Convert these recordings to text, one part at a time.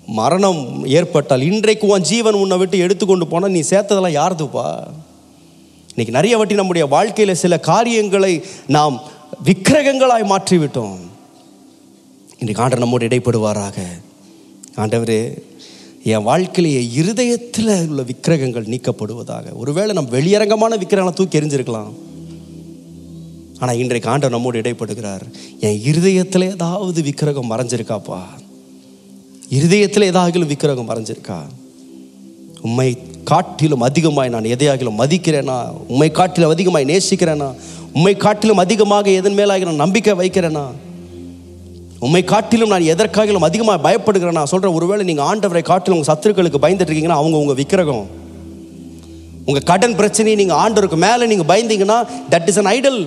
மரணம் ஏற்பட்டால் இன்றைக்கு உன் ஜீவன் உன்னை விட்டு எடுத்துக்கொண்டு போனால் நீ சேர்த்ததெல்லாம் யாருதுப்பா இன்னைக்கு நிறைய வாட்டி நம்முடைய வாழ்க்கையில் சில காரியங்களை நாம் விக்கிரகங்களாய் மாற்றிவிட்டோம் இன்றைக்கு ஆண்டவர் நம்மோடு இடைப்படுவாராக ஆண்டவரே என் வாழ்க்கையில் என் இருதயத்தில் உள்ள விக்கிரகங்கள் நீக்கப்படுவதாக ஒருவேளை நம்ம வெளியரங்கமான விக்கிரகங்களை தூக்கி எறிஞ்சிருக்கலாம் ஆனால் இன்றைக்கு ஆண்டவர் நம்மோடு இடைப்படுகிறார் என் இருதயத்தில் ஏதாவது விக்கிரகம் மறைஞ்சிருக்காப்பா இருதயத்தில் ஏதாவது விக்கிரகம் மறைஞ்சிருக்கா உம்மை காட்டிலும் அதிகமாய் நான் எதையாகிலும் மதிக்கிறேனா உம்மை காட்டிலும் அதிகமாய் நேசிக்கிறேனா உம்மை காட்டிலும் அதிகமாக எதன் மேலாக நான் நம்பிக்கை வைக்கிறேனா உம்மை காட்டிலும் நான் எதற்காகிலும் அதிகமாக பயப்படுகிறேன் நான் சொல்கிறேன் ஒருவேளை நீங்கள் ஆண்டவரை காட்டிலும் உங்கள் சத்துருக்களுக்கு பயந்துட்டு இருக்கீங்கன்னா அவங்க உங்கள் விக்கிரகம் உங்கள் கடன் பிரச்சனையை நீங்கள் ஆண்டவருக்கு மேலே நீங்கள் பயந்தீங்கன்னா தட் இஸ் அன் ஐடல்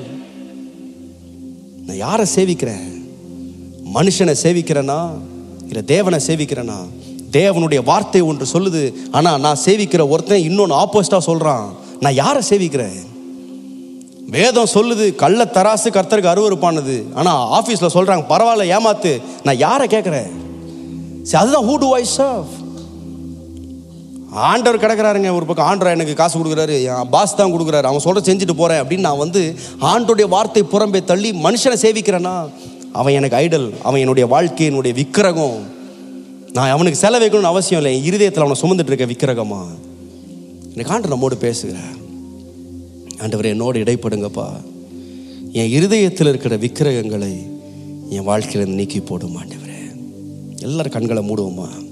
நான் யாரை சேவிக்கிறேன் மனுஷனை சேவிக்கிறேனா இல்லை தேவனை சேவிக்கிறேனா தேவனுடைய வார்த்தை ஒன்று சொல்லுது ஆனால் நான் சேவிக்கிற ஒருத்தன் இன்னொன்று ஆப்போசிட்டாக சொல்கிறான் நான் யாரை சேவிக்கிறேன் வேதம் சொல்லுது கள்ள தராசு கர்த்தருக்கு அருவருப்பானது ஆனால் ஆஃபீஸில் சொல்கிறாங்க பரவாயில்ல ஏமாத்து நான் யாரை கேட்குறேன் சரி அதுதான் ஹூ டு ஐ சர்வ் ஆண்டவர் கிடக்குறாருங்க ஒரு பக்கம் ஆண்டவர் எனக்கு காசு கொடுக்குறாரு என் பாஸ் தான் கொடுக்குறாரு அவன் சொல்ற செஞ்சுட்டு போகிறேன் அப்படின்னு நான் வந்து ஆண்டோடைய வார்த்தை புறம்பே தள்ளி மனுஷனை சேவிக்கிறேன்னா அவன் எனக்கு ஐடல் அவன் என்னுடைய வாழ்க்கை என்னுடைய விக்கிரகம் நான் அவனுக்கு செலவு வைக்கணும்னு அவசியம் இல்லை என் இருதயத்தில் அவனை சுமந்துட்டு இருக்க விக்கிரகமா எனக்கு ஆண்டு நம்மோடு பேசுகிறேன் ஆண்டவர் என்னோடு இடைப்படுங்கப்பா என் இருதயத்தில் இருக்கிற விக்கிரகங்களை என் வாழ்க்கையில நீக்கி போடும் ஆண்டவரே எல்லாரும் கண்களை மூடுவோமா